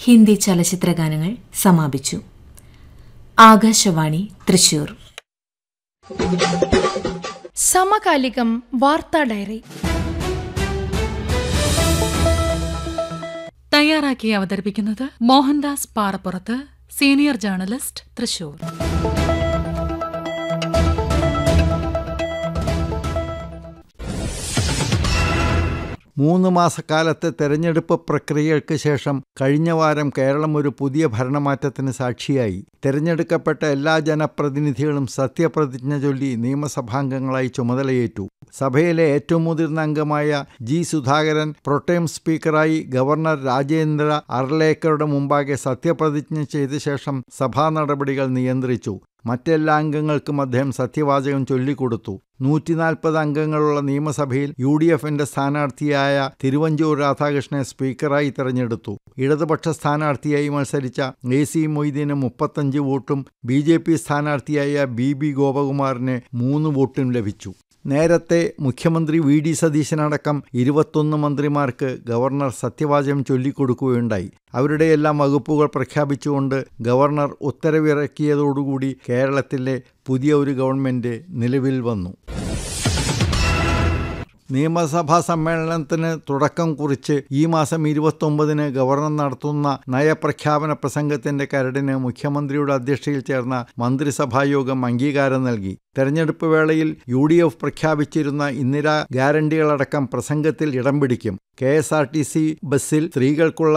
ഹിന്ദി ചലച്ചിത്രഗാനങ്ങൾ സമാപിച്ചു ആകാശവാണി തൃശൂർ സമകാലികം വാർത്താ ഡയറി തയ്യാറാക്കി അവതരിപ്പിക്കുന്നത് മോഹൻദാസ് പാറപ്പുറത്ത് സീനിയർ ജേർണലിസ്റ്റ് തൃശൂർ മൂന്ന് മാസക്കാലത്തെ തെരഞ്ഞെടുപ്പ് പ്രക്രിയകൾക്ക് ശേഷം കഴിഞ്ഞ വാരം കേരളം ഒരു പുതിയ ഭരണമാറ്റത്തിന് സാക്ഷിയായി തെരഞ്ഞെടുക്കപ്പെട്ട എല്ലാ ജനപ്രതിനിധികളും സത്യപ്രതിജ്ഞ ചൊല്ലി നിയമസഭാംഗങ്ങളായി ചുമതലയേറ്റു സഭയിലെ ഏറ്റവും മുതിർന്ന അംഗമായ ജി സുധാകരൻ പ്രൊട്ടേം സ്പീക്കറായി ഗവർണർ രാജേന്ദ്ര അർലേക്കറുടെ മുമ്പാകെ സത്യപ്രതിജ്ഞ ചെയ്ത ശേഷം സഭാ നടപടികൾ നിയന്ത്രിച്ചു മറ്റെല്ലാ അംഗങ്ങൾക്കും അദ്ദേഹം സത്യവാചകം ചൊല്ലിക്കൊടുത്തു നൂറ്റിനാൽപ്പത് അംഗങ്ങളുള്ള നിയമസഭയിൽ യു ഡി എഫിന്റെ സ്ഥാനാർത്ഥിയായ തിരുവഞ്ചൂർ രാധാകൃഷ്ണനെ സ്പീക്കറായി തെരഞ്ഞെടുത്തു ഇടതുപക്ഷ സ്ഥാനാർത്ഥിയായി മത്സരിച്ച എ സി മൊയ്തീന് മുപ്പത്തഞ്ച് വോട്ടും ബി ജെ പി സ്ഥാനാർത്ഥിയായ ബി ബി ഗോപകുമാറിന് മൂന്ന് വോട്ടും ലഭിച്ചു നേരത്തെ മുഖ്യമന്ത്രി വി ഡി സതീശനടക്കം ഇരുപത്തൊന്ന് മന്ത്രിമാർക്ക് ഗവർണർ സത്യവാചകം ചൊല്ലിക്കൊടുക്കുകയുണ്ടായി അവരുടെയെല്ലാം വകുപ്പുകൾ പ്രഖ്യാപിച്ചുകൊണ്ട് ഗവർണർ ഉത്തരവിറക്കിയതോടുകൂടി കേരളത്തിലെ പുതിയ ഒരു ഗവൺമെന്റ് നിലവിൽ വന്നു നിയമസഭാ സമ്മേളനത്തിന് തുടക്കം കുറിച്ച് ഈ മാസം ഇരുപത്തൊമ്പതിന് ഗവർണർ നടത്തുന്ന നയപ്രഖ്യാപന പ്രസംഗത്തിന്റെ കരടിന് മുഖ്യമന്ത്രിയുടെ അധ്യക്ഷതയിൽ ചേർന്ന മന്ത്രിസഭായോഗം അംഗീകാരം നൽകി തെരഞ്ഞെടുപ്പ് വേളയിൽ യു ഡി എഫ് പ്രഖ്യാപിച്ചിരുന്ന ഇന്ദിരാ ഗ്യാരണ്ടികളടക്കം പ്രസംഗത്തിൽ ഇടം പിടിക്കും K S R T C ബസ്സിൽ സ്ത്രീകൾക്കുള്ള